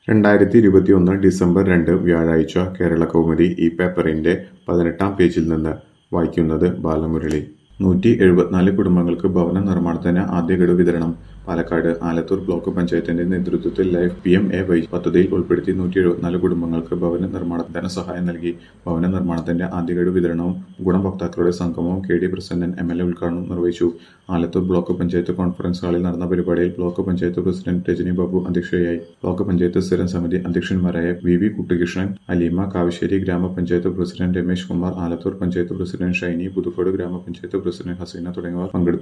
രണ്ടായിരത്തി ഇരുപത്തിയൊന്ന് ഡിസംബർ രണ്ട് വ്യാഴാഴ്ച കേരളകൗമുദി ഈ പേപ്പറിന്റെ പതിനെട്ടാം പേജിൽ നിന്ന് വായിക്കുന്നത് ബാലമുരളി നൂറ്റി എഴുപത്തിനാല് കുടുംബങ്ങൾക്ക് ഭവന നിർമ്മാണത്തിന് ആദ്യ ഗഡു വിതരണം പാലക്കാട് ആലത്തൂർ ബ്ലോക്ക് പഞ്ചായത്തിന്റെ നേതൃത്വത്തിൽ life P M A Y പദ്ധതിയിൽ ഉൾപ്പെടുത്തി നൂറ്റി എഴുപത്തിനാല് കുടുംബങ്ങൾക്ക് ഭവന നിർമ്മാണ ധനസഹായം നൽകി ഭവന നിർമ്മാണത്തിന്റെ ആദ്യ ഗഡു വിതരണവും ഗുണഭോക്താക്കളുടെ സംഗമവും K D Prasannan M L A ഉദ്ഘാടനം നിർവഹിച്ചു ആലത്തൂർ ബ്ലോക്ക് പഞ്ചായത്ത് കോൺഫറൻസ് ഹാളിൽ നടന്ന പരിപാടിയിൽ ബ്ലോക്ക് പഞ്ചായത്ത് പ്രസിഡന്റ് രജനി ബാബു അധ്യക്ഷയായി ബ്ലോക്ക് പഞ്ചായത്ത് സ്ഥിരം സമിതി അധ്യക്ഷന്മാരായ വി വി കുട്ടികൃഷ്ണൻ അലീമ കാവശ്ശേരി ഗ്രാമപഞ്ചായത്ത് പ്രസിഡന്റ് രമേശ് കുമാർ ആലത്തൂർ പഞ്ചായത്ത് പ്രസിഡന്റ് ഷൈനി പുതുക്കോട് ഗ്രാമപഞ്ചായത്ത് പ്രസിഡന്റ് ഹസീന തുടങ്ങിയവർ പങ്കെടുത്തു